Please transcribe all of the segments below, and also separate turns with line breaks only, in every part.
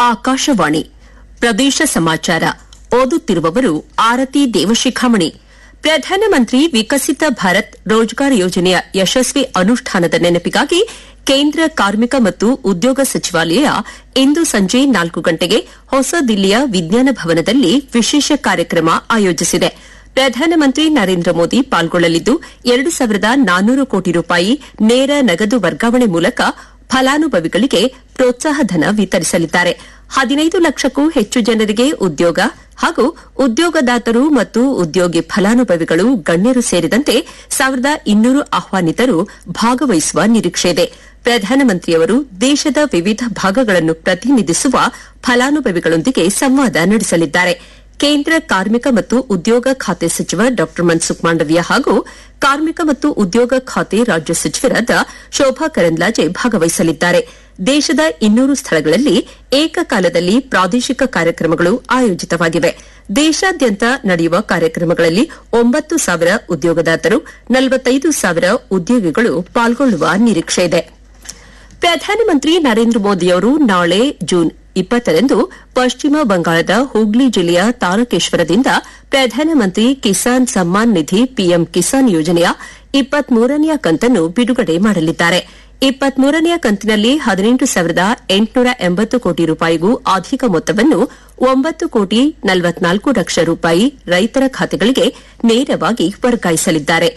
ಆಕಾಶವಾಣಿ ಪ್ರದೇಶ ಸಮಾಚಾರ ಓದುತ್ತಿರುವವರು ಆರತಿ ದೇವಶಿಖಾಮಣಿ ಪ್ರಧಾನಮಂತ್ರಿ ವಿಕಸಿತ ಭಾರತ್ ರೋಜ್ಗಾರ್ ಯೋಜನೆಯ ಯಶಸ್ವಿ ಅನುಷ್ಠಾನದ ನೆನಪಿಗಾಗಿ ಕೇಂದ್ರ ಕಾರ್ಮಿಕ ಮತ್ತು ಉದ್ಯೋಗ ಸಚಿವಾಲಯ ಇಂದು ಸಂಜೆ ನಾಲ್ಕು ಗಂಟೆಗೆ ಹೊಸ ದಿಲ್ಲಿಯ ವಿಜ್ಞಾನ ಭವನದಲ್ಲಿ ವಿಶೇಷ ಕಾರ್ಯಕ್ರಮ ಆಯೋಜಿಸಿದೆ ಪ್ರಧಾನಮಂತ್ರಿ ನರೇಂದ್ರ ಮೋದಿ ಪಾಲ್ಗೊಳ್ಳಲಿದ್ದು ಎರಡು ಸಾವಿರದ ನಾನ್ನೂರು ಕೋಟಿ ರೂಪಾಯಿ ನೇರ ನಗದು ವರ್ಗಾವಣೆ ಮೂಲಕ ಫಲಾನುಭವಿಗಳಿಗೆ ಪ್ರೋತ್ಸಾಹಧನ ವಿತರಿಸಲಿದ್ದಾರೆ ಹದಿನೈದು ಲಕ್ಷಕ್ಕೂ ಹೆಚ್ಚು ಜನರಿಗೆ ಉದ್ಯೋಗ ಹಾಗೂ ಉದ್ಯೋಗದಾತರು ಮತ್ತು ಉದ್ಯೋಗಿ ಫಲಾನುಭವಿಗಳು ಗಣ್ಯರು ಸೇರಿದಂತೆ ಸಾವಿರದ ಇನ್ನೂರು ಆಹ್ವಾನಿತರು ಭಾಗವಹಿಸುವ ನಿರೀಕ್ಷೆಯಿದೆ ಪ್ರಧಾನಮಂತ್ರಿಯವರು ದೇಶದ ವಿವಿಧ ಭಾಗಗಳನ್ನು ಪ್ರತಿನಿಧಿಸುವ ಫಲಾನುಭವಿಗಳೊಂದಿಗೆ ಸಂವಾದ ನಡೆಸಲಿದ್ದಾರೆ ಕೇಂದ್ರ ಕಾರ್ಮಿಕ ಮತ್ತು ಉದ್ಯೋಗ ಖಾತೆ ಸಚಿವ ಡಾ ಮನ್ಸುಖ್ ಮಾಂಡವಿಯಾ ಹಾಗೂ ಕಾರ್ಮಿಕ ಮತ್ತು ಉದ್ಯೋಗ ಖಾತೆ ರಾಜ್ಯ ಸಚಿವರಾದ ಶೋಭಾ ಕರಂದ್ಲಾಜೆ ಭಾಗವಹಿಸಲಿದ್ದಾರೆ ದೇಶದ ಇನ್ನೂರು ಸ್ಥಳಗಳಲ್ಲಿ ಏಕಕಾಲದಲ್ಲಿ ಪ್ರಾದೇಶಿಕ ಕಾರ್ಯಕ್ರಮಗಳು ಆಯೋಜಿತವಾಗಿವೆ ದೇಶಾದ್ಯಂತ ನಡೆಯುವ ಕಾರ್ಯಕ್ರಮಗಳಲ್ಲಿ ಒಂಬತ್ತು ಸಾವಿರ ಉದ್ಯೋಗದಾತರು ನಲವತ್ತೈದು ಸಾವಿರ ಉದ್ಯೋಗಿಗಳು ಪಾಲ್ಗೊಳ್ಳುವ ನಿರೀಕ್ಷೆಯಿದೆ ಪ್ರಧಾನಮಂತ್ರಿ ನರೇಂದ್ರ ಮೋದಿಯವರು ನಾಳೆ ಜೂನ್ ಇಪ್ಪತ್ತರಂದು ಪಶ್ಚಿಮ ಬಂಗಾಳದ ಹೂಗ್ಲಿ ಜಿಲ್ಲೆಯ ತಾರಕೇಶ್ವರದಿಂದ ಪ್ರಧಾನಮಂತ್ರಿ ಕಿಸಾನ್ ಸಮ್ಮಾನ್ ನಿಧಿ ಪಿಎಂ ಕಿಸಾನ್ ಯೋಜನೆಯ ಇಪ್ಪತ್ಮೂರನೆಯ ಕಂತನ್ನು ಬಿಡುಗಡೆ ಮಾಡಲಿದ್ದಾರೆ ಇಪ್ಪತ್ಮೂರನೆಯ ಕಂತಿನಲ್ಲಿ ಹದಿನೆಂಟು ಸಾವಿರದ ಎಂಟುನೂರ ಎಂಬತ್ತು ಕೋಟಿ ರೂಪಾಯಿಗೂ ಅಧಿಕ ಮೊತ್ತವನ್ನು ಒಂಬತ್ತು ಕೋಟಿ ನಲವತ್ನಾಲ್ಕು ಲಕ್ಷ ರೂಪಾಯಿ ರೈತರ ಖಾತೆಗಳಿಗೆ ನೇರವಾಗಿ ವರ್ಗಾಯಿಸಲಿದ್ದಾರೆ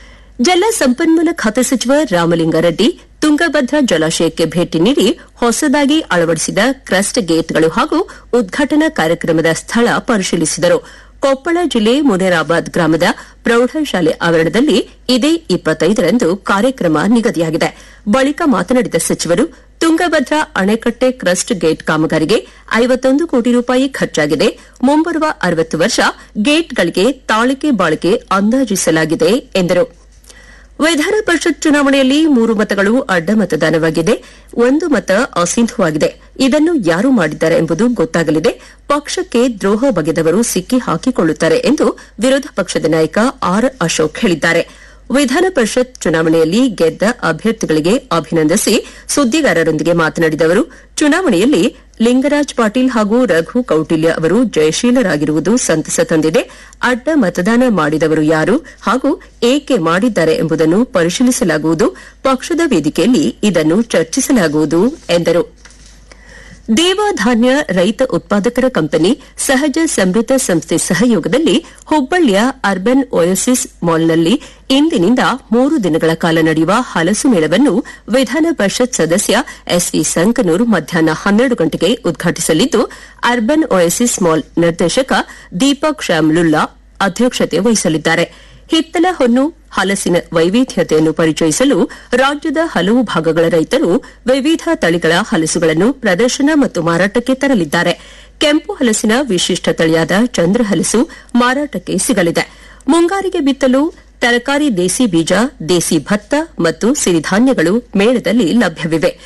ಜಲ ಸಂಪನ್ಮೂಲ ಖಾತೆ ಸಚಿವ ರಾಮಲಿಂಗಾರೆಡ್ಡಿ ತುಂಗಭದ್ರಾ ಜಲಾಶಯಕ್ಕೆ ಭೇಟಿ ನೀಡಿ ಹೊಸದಾಗಿ ಅಳವಡಿಸಿದ ಕ್ರಸ್ಟ್ ಗೇಟ್ಗಳು ಹಾಗೂ ಉದ್ಘಾಟನಾ ಕಾರ್ಯಕ್ರಮದ ಸ್ಥಳ ಪರಿಶೀಲಿಸಿದರು ಕೊಪ್ಪಳ ಜಿಲ್ಲೆ ಮುನೇರಾಬಾದ್ ಗ್ರಾಮದ ಪ್ರೌಢಶಾಲೆ ಆವರಣದಲ್ಲಿ ಇದೇ ಇಪ್ಪತ್ತೈದರಂದು ಕಾರ್ಯಕ್ರಮ ನಿಗದಿಯಾಗಿದೆ ಬಳಿಕ ಮಾತನಾಡಿದ ಸಚಿವರು ತುಂಗಭದ್ರಾ ಅಣೆಕಟ್ಟೆ ಕ್ರಸ್ಟ್ ಗೇಟ್ ಕಾಮಗಾರಿಗೆ ಐವತ್ತೊಂದು ಕೋಟಿ ರೂಪಾಯಿ ಖರ್ಚಾಗಿದೆ ಮುಂಬರುವ ಅರವತ್ತು ವರ್ಷ ಗೇಟ್ಗಳಿಗೆ ತಾಳಿಕೆ ಬಾಳಿಕೆ ಅಂದಾಜಿಸಲಾಗಿದೆ ಎಂದರು ವಿಧಾನ ಪರಿಷತ್ ಚುನಾವಣೆಯಲ್ಲಿ ಮೂರು ಮತಗಳು ಅಡ್ಡ ಮತದಾನವಾಗಿದೆ ಒಂದು ಮತ ಅಸಿಂಧುವಾಗಿದೆ ಇದನ್ನು ಯಾರು ಮಾಡಿದ್ದಾರೆ ಎಂಬುದು ಗೊತ್ತಾಗಲಿದೆ ಪಕ್ಷಕ್ಕೆ ದ್ರೋಹ ಬಗೆದವರು ಸಿಕ್ಕಿ ಹಾಕಿಕೊಳ್ಳುತ್ತಾರೆ ಎಂದು ವಿರೋಧ ಪಕ್ಷದ ನಾಯಕ ಆರ್ ಅಶೋಕ್ ಹೇಳಿದ್ದಾರೆ ವಿಧಾನ ಪರಿಷತ್ ಚುನಾವಣೆಯಲ್ಲಿ ಗೆದ್ದ ಅಭ್ಯರ್ಥಿಗಳಿಗೆ ಅಭಿನಂದಿಸಿ ಸುದ್ದಿಗಾರರೊಂದಿಗೆ ಮಾತನಾಡಿದ ಅವರು ಚುನಾವಣೆಯಲ್ಲಿ ಲಿಂಗರಾಜ್ ಪಾಟೀಲ್ ಹಾಗೂ ರಘು ಕೌಟಿಲ್ಯ ಅವರು ಜಯಶೀಲರಾಗಿರುವುದು ಸಂತಸ ತಂದಿದೆ ಅಡ್ಡ ಮತದಾನ ಮಾಡಿದವರು ಯಾರು ಹಾಗೂ ಏಕೆ ಮಾಡಿದ್ದಾರೆ ಎಂಬುದನ್ನು ಪರಿಶೀಲಿಸಲಾಗುವುದು ಪಕ್ಷದ ವೇದಿಕೆಯಲ್ಲಿ ಇದನ್ನು ಚರ್ಚಿಸಲಾಗುವುದು ಎಂದರು ದೇವಧಾನ್ಯ ರೈತ ಉತ್ಪಾದಕರ ಕಂಪನಿ ಸಹಜ ಸಮೃದ್ಧ ಸಂಸ್ಥೆ ಸಹಯೋಗದಲ್ಲಿ ಹುಬ್ಬಳ್ಳಿಯ ಅರ್ಬನ್ ಒಯಸಿಸ್ ಮಾಲ್ನಲ್ಲಿ ಇಂದಿನಿಂದ ಮೂರು ದಿನಗಳ ಕಾಲ ನಡೆಯುವ ಹಲಸು ಮೇಳವನ್ನು ವಿಧಾನ ಪರಿಷತ್ ಸದಸ್ಯ ಎಸ್ವಿ ಸಂಕನೂರ್ ಮಧ್ಯಾಹ್ನ ಹನ್ನೆರಡು ಗಂಟೆಗೆ ಉದ್ಘಾಟಿಸಲಿದ್ದು ಅರ್ಬನ್ ಒಯಸಿಸ್ ಮಾಲ್ ನಿರ್ದೇಶಕ ದೀಪಕ್ ಶ್ಯಾಮ್ಲುಲ್ಲಾ ಅಧ್ಯಕ್ಷತೆ ವಹಿಸಲಿದ್ದಾರೆ ಹಿತ್ತಲ ಹೊನ್ನು ಹಲಸಿನ ವೈವಿಧ್ಯತೆಯನ್ನು ಪರಿಚಯಿಸಲು ರಾಜ್ಯದ ಹಲವು ಭಾಗಗಳ ರೈತರು ವಿವಿಧ ತಳಿಗಳ ಹಲಸುಗಳನ್ನು ಪ್ರದರ್ಶನ ಮತ್ತು ಮಾರಾಟಕ್ಕೆ ತರಲಿದ್ದಾರೆ ಕೆಂಪು ಹಲಸಿನ ವಿಶಿಷ್ಟ ತಳಿಯಾದ ಚಂದ್ರಹಲಸು ಮಾರಾಟಕ್ಕೆ ಸಿಗಲಿದೆ ಮುಂಗಾರಿಗೆ ಬಿತ್ತಲು ತರಕಾರಿ ದೇಸಿ ಬೀಜ ದೇಸಿ ಭತ್ತ ಮತ್ತು ಸಿರಿಧಾನ್ಯಗಳು ಮೇಳದಲ್ಲಿ ಲಭ್ಯವಿವೆ